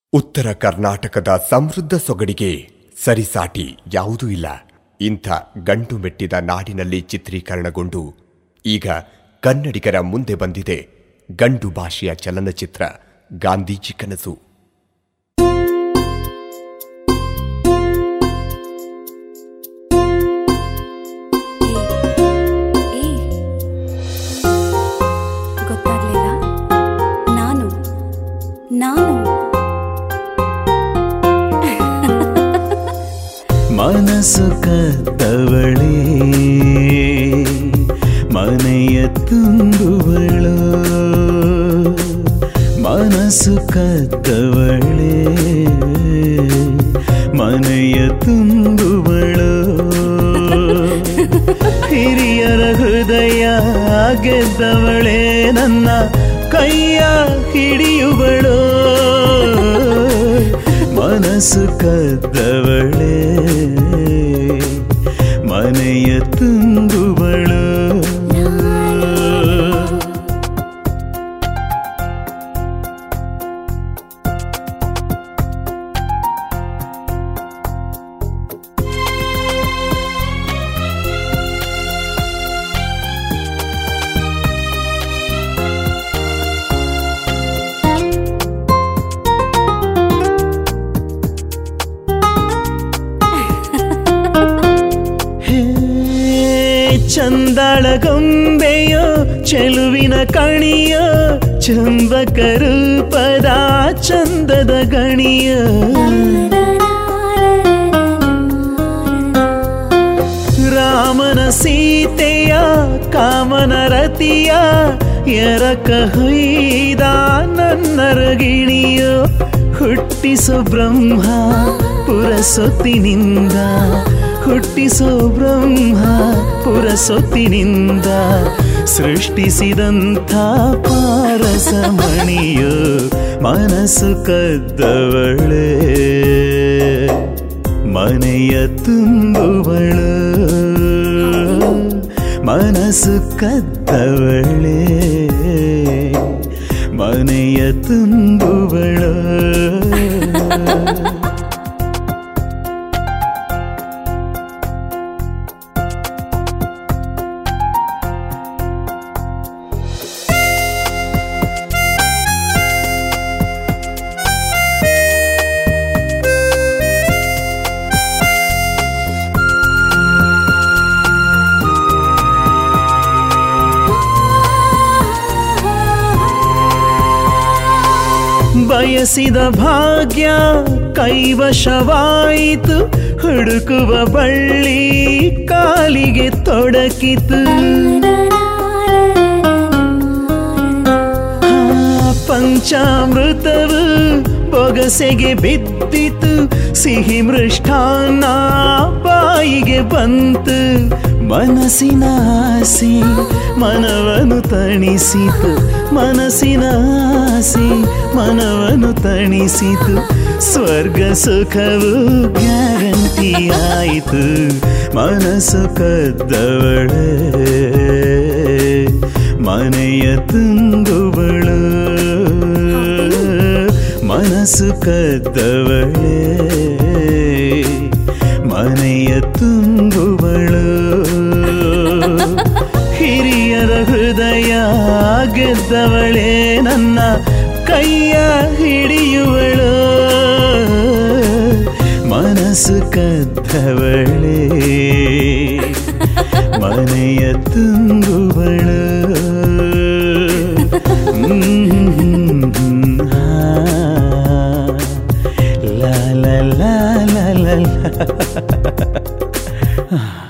ಉತ್ತರ ಕರ್ನಾಟಕದ ಸಮೃದ್ಧ ಸೊಗಡಿಗೆ ಸರಿಸಾಟಿ ಯಾವುದೂ ಇಲ್ಲ ಇಂಥ ಗಂಡು ಮೆಟ್ಟಿದ ನಾಡಿನಲ್ಲಿ ಚಿತ್ರೀಕರಣಗೊಂಡು ಈಗ ಕನ್ನಡಿಗರ ಮುಂದೆ ಬಂದಿದೆ ಗಂಡು ಭಾಷೆಯ ಚಲನಚಿತ್ರ ಗಾಂಧೀಜಿ ಕನಸು ಏ ಗೊತ್ತಾಗ್ಲಿಲ್ಲ ನಾನು ನಾನು ಮನಸ್ಸು ಕದ್ದವಳೇ ಮನೆಯ ತುಂಬುವಳು ಮನಸ್ಸು ಕದ್ದವಳೇ ಮನೆಯ ತುಂಬುವಳು ಹಿರಿಯರ ಹೃದಯ ಗೆದ್ದವಳೇ ನನ್ನ ಕೈಯ ಹಿಡಿಯುವಳು ಮನಸ್ಸು ಕದ್ದವಳೇ ಮನೆಯ ತುಂಬುವಳು ಹೇ ಚಂದಳ ಗೊಂಬೆಯೋ ಚೆಲುವಿನ ಕಣಿಯೋ ಚಂಬಕ ರೂಪದ ಚಂದದ ಗಣಿಯ ರಾಮನ ಸೀತೆಯ ಕಾಮನ ರತಿಯ ಎರಕ ಹೊಯ್ದ ನನ್ನರಗಿಣಿಯೋ ಹುಟ್ಟಿಸೋ ಬ್ರಹ್ಮ ಪುರಸೊತ್ತಿನಿಂದ ಹುಟ್ಟಿಸೋ ಬ್ರಹ್ಮ ಪುರಸೊತ್ತಿನಿಂದ ಸೃಷ್ಟಿಸಿದಂಥ ಪಾರಸಮಣಿಯೋ ಮನಸ್ಸು ಕದ್ದವಳೇ ಮನೆಯ ತುಂಬುವಳು ಮನಸ್ಸು ಕದ್ದವಳೇ ಮನೆಯ ತುಂಬುವಳು ಬಯಸಿದ ಭಾಗ್ಯ ಕೈವಶವಾಯಿತು ಹುಡುಕುವ ಬಳ್ಳಿ ಕಾಲಿಗೆ ತೊಡಕಿತು ಆ, ಪಂಚಾಮೃತವು ಬೊಗಸೆಗೆ ಬಿದ್ದಿತು ಸಿಹಿ ಮೃಷ್ಟಾನ್ನ ಬಾಯಿಗೆ ಬಂತು ಮನಸ್ಸಿನ ಆಸೆ ಮನವನ್ನು ತಣಿಸಿತು ಮನಸ್ಸಿನ ಆಸೆ ಮನವನ್ನು ತಣಿಸಿತು ಸ್ವರ್ಗ ಸುಖವು ಗ್ಯಾರಂಟಿ ಆಯಿತು ಮನಸ್ಸು ಕದ್ದವಳೇ ಮನೆಯ ತುಂಬುವಳು ಮನಸ್ಸು ಕದ್ದವಳೇ ಮನೆಯ ತುಂಬುವಳು ಹಿರಿಯರ ಹೃದಯ ಗೆದ್ದವಳೇ ನನ್ನ ಕೈಯ ಹಿಡಿಯುವಳು ಮನಸ್ಸು ಕದ್ದವಳೇ ಮನೆಯ ತುಂಬುವಳು ಹ್ಮ್, ಹಾ. ಲಾ ಲಾ ಲಾ ಲಾ ಲಾ ಲಾ.